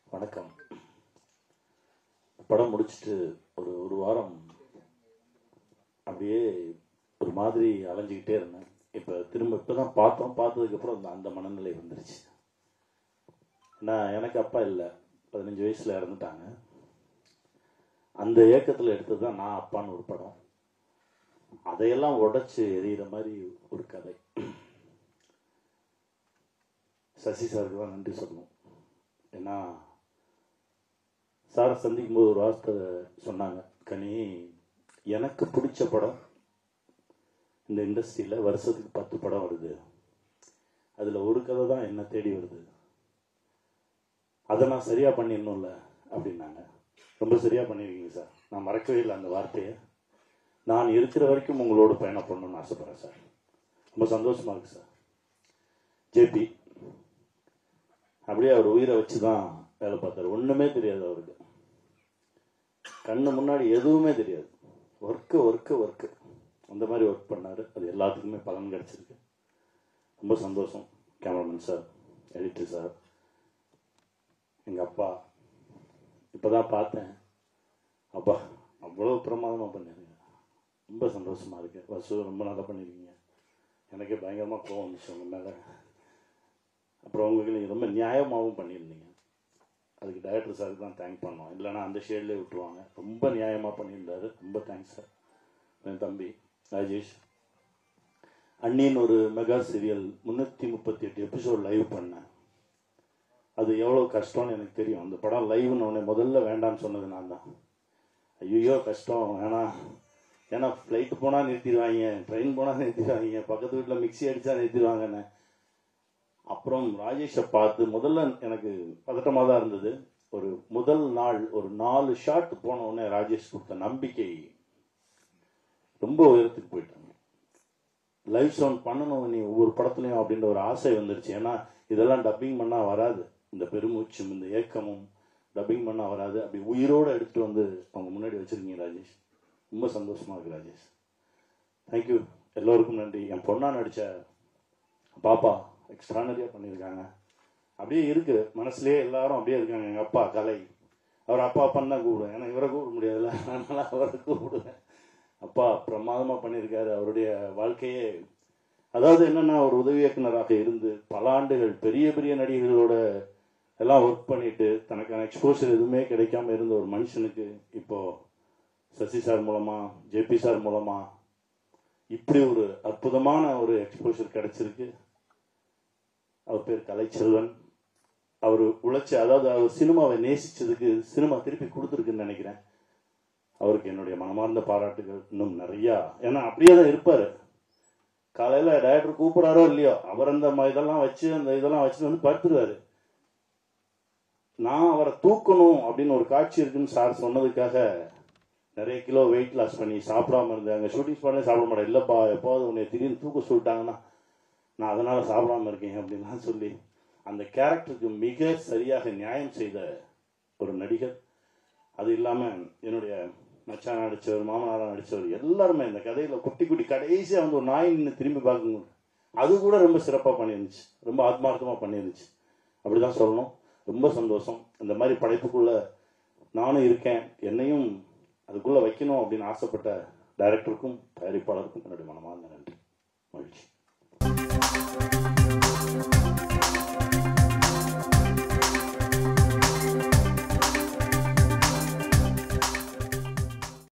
வணக்கம் படம் முடிச்சுட்டு ஒரு ஒரு வாரம் அப்படியே ஒரு மாதிரி அலைஞ்சிக்கிட்டே இருந்தேன் இப்போ திரும்ப இப்போ தான் பார்த்தோம் பார்த்ததுக்கப்புறம் அந்த அந்த மனநிலை வந்துருச்சு நான் எனக்கு அப்பா இல்லை பதினஞ்சு வயசில் இறந்துட்டாங்க அந்த ஏக்கத்தில் எடுத்தது தான் நான் அப்பான்னு ஒரு படம் அதையெல்லாம் உடைச்சு எரியிற மாதிரி ஒரு கதை சசி சாருக்கு தான் நன்றி சொல்லணும் ஏன்னா சாரை சந்திக்கும் போது ஒரு வார்த்தை சொன்னாங்க கனி எனக்கு பிடிச்ச படம் இந்த இண்டஸ்ட்ரியில் வருஷத்துக்கு பத்து படம் வருது அதில் ஒரு கதை தான் என்ன தேடி வருது அதை நான் சரியாக பண்ணிடணும்ல அப்படின்னாங்க ரொம்ப சரியாக பண்ணியிருக்கீங்க சார் நான் மறக்கவே இல்லை அந்த வார்த்தையை நான் இருக்கிற வரைக்கும் உங்களோட பயணம் பண்ணணும்னு ஆசைப்பட்றேன் சார் ரொம்ப சந்தோஷமாக இருக்கு சார் ஜேபி அப்படியே அவர் உயிரை வச்சு தான் வேலை பார்த்தாரு ஒன்றுமே தெரியாது அவருக்கு கண்ணு முன்னாடி எதுவுமே தெரியாது ஒர்க்கு ஒர்க்கு ஒர்க்கு அந்த மாதிரி ஒர்க் பண்ணார் அது எல்லாத்துக்குமே பலன் கிடச்சிருக்கு ரொம்ப சந்தோஷம் கேமராமேன் சார் எடிட்டர் சார் எங்கள் அப்பா இப்போ தான் பார்த்தேன் அப்பா அவ்வளோ பிரமாதமாக பண்ணிருங்க ரொம்ப சந்தோஷமாக இருக்கு வசூ ரொம்ப நல்லா பண்ணியிருக்கீங்க எனக்கே பயங்கரமாக கோவம் வந்துச்சு உங்கள் மேலே அப்புறம் உங்களுக்கு நீங்கள் ரொம்ப நியாயமாகவும் பண்ணியிருந்தீங்க அதுக்கு டைரக்டர் சாருக்கு தான் தேங்க் பண்ணோம் இல்லைன்னா அந்த ஷேட்லேயே விட்டுருவாங்க ரொம்ப நியாயமாக பண்ணியிருந்தாரு ரொம்ப தேங்க்ஸ் சார் என் தம்பி ராஜேஷ் அண்ணின்னு ஒரு மெகா சீரியல் முந்நூற்றி முப்பத்தி எட்டு எபிசோட் லைவ் பண்ணேன் அது எவ்வளோ கஷ்டம்னு எனக்கு தெரியும் அந்த படம் லைவ்னு உடனே முதல்ல வேண்டாம்னு சொன்னது நான் தான் ஐயோ கஷ்டம் வேணாம் ஏன்னா ஃப்ளைட்டு போனால் நிறுத்திடுவாங்க ட்ரெயின் போனால் நிறுத்திடுவாங்க பக்கத்து வீட்டில் மிக்ஸி அடித்தா நிறுத்திடுவாங்கன்னு அப்புறம் ராஜேஷை பார்த்து முதல்ல எனக்கு பதட்டமாக தான் இருந்தது ஒரு முதல் நாள் ஒரு நாலு ஷாட் போன உடனே ராஜேஷ் கொடுத்த நம்பிக்கை ரொம்ப உயரத்துக்கு போயிட்டாங்க லைவ் சவுண்ட் பண்ணணும் நீ ஒவ்வொரு படத்துலையும் அப்படின்ற ஒரு ஆசை வந்துருச்சு ஏன்னா இதெல்லாம் டப்பிங் பண்ணால் வராது இந்த பெருமூச்சும் இந்த ஏக்கமும் டப்பிங் பண்ணால் வராது அப்படி உயிரோடு எடுத்துட்டு வந்து அவங்க முன்னாடி வச்சிருக்கீங்க ராஜேஷ் ரொம்ப சந்தோஷமா இருக்கு ராஜேஷ் தேங்க்யூ எல்லோருக்கும் நன்றி என் பொண்ணா நடித்த பாப்பா எக்ஸ்ட்ரானரியாக பண்ணியிருக்காங்க அப்படியே இருக்கு மனசுலயே எல்லாரும் அப்படியே இருக்காங்க எங்கள் அப்பா கலை அவர் அப்பா அப்பான்னு தான் கூப்பிடுவேன் ஏன்னா இவரை கூப்பிட முடியாதுல்ல அதனால அவரை கூப்பிடுவேன் அப்பா பிரமாதமாக பண்ணியிருக்காரு அவருடைய வாழ்க்கையே அதாவது என்னன்னா ஒரு உதவி இயக்குனராக இருந்து பல ஆண்டுகள் பெரிய பெரிய நடிகர்களோட எல்லாம் ஒர்க் பண்ணிட்டு தனக்கான எக்ஸ்போசர் எதுவுமே கிடைக்காம இருந்த ஒரு மனுஷனுக்கு இப்போ சசி சார் மூலமா ஜேபி சார் மூலமா இப்படி ஒரு அற்புதமான ஒரு எக்ஸ்போசர் கிடைச்சிருக்கு அவர் பேர் கலைச்செல்வன் அவர் உழைச்ச அதாவது அவர் சினிமாவை நேசிச்சதுக்கு சினிமா திருப்பி கொடுத்துருக்குன்னு நினைக்கிறேன் அவருக்கு என்னுடைய மனமார்ந்த பாராட்டுகள் இன்னும் நிறையா ஏன்னா அப்படியே தான் இருப்பாரு காலையில டைரக்டர் கூப்பிடாரோ இல்லையோ அவர் அந்த ம- இதெல்லாம் வச்சு அந்த இதெல்லாம் வச்சுட்டு வந்து படுத்துருவாரு நான் அவரை தூக்கணும் அப்படின்னு ஒரு காட்சி இருக்குன்னு சார் சொன்னதுக்காக நிறைய கிலோ வெயிட் லாஸ் பண்ணி சாப்பிடாம இருந்தேன் அங்கே ஷூட்டிங் ஸ்பாட்லேயே சாப்பிட மாட்டேன் இல்லைப்பா எப்போது உன்னை திடீர்னு தூக்க சொல்லிட்டாங்கன்னா நான் அதனால சாப்பிடாம இருக்கேன் அப்படின்லாம் சொல்லி அந்த கேரக்டருக்கு மிக சரியாக நியாயம் செய்த ஒரு நடிகர் அது இல்லாமல் என்னுடைய மச்சான் நடிச்சவர் மாமனாரா நடிச்சவர் எல்லாருமே இந்த கதையில குட்டி குட்டி கடைசியாக வந்து ஒரு நாய் நின்று திரும்பி பார்க்கும்போது அது கூட ரொம்ப சிறப்பாக பண்ணியிருந்துச்சு ரொம்ப ஆத்மார்த்தமாக பண்ணியிருந்துச்சு அப்படிதான் சொல்லணும் ரொம்ப சந்தோஷம் இந்த மாதிரி படைப்புக்குள்ள நானும் இருக்கேன் என்னையும் அதுக்குள்ள வைக்கணும் அப்படின்னு ஆசைப்பட்ட டைரக்டருக்கும் தயாரிப்பாளருக்கும் என்னுடைய மனமார்ந்த நன்றி மகிழ்ச்சி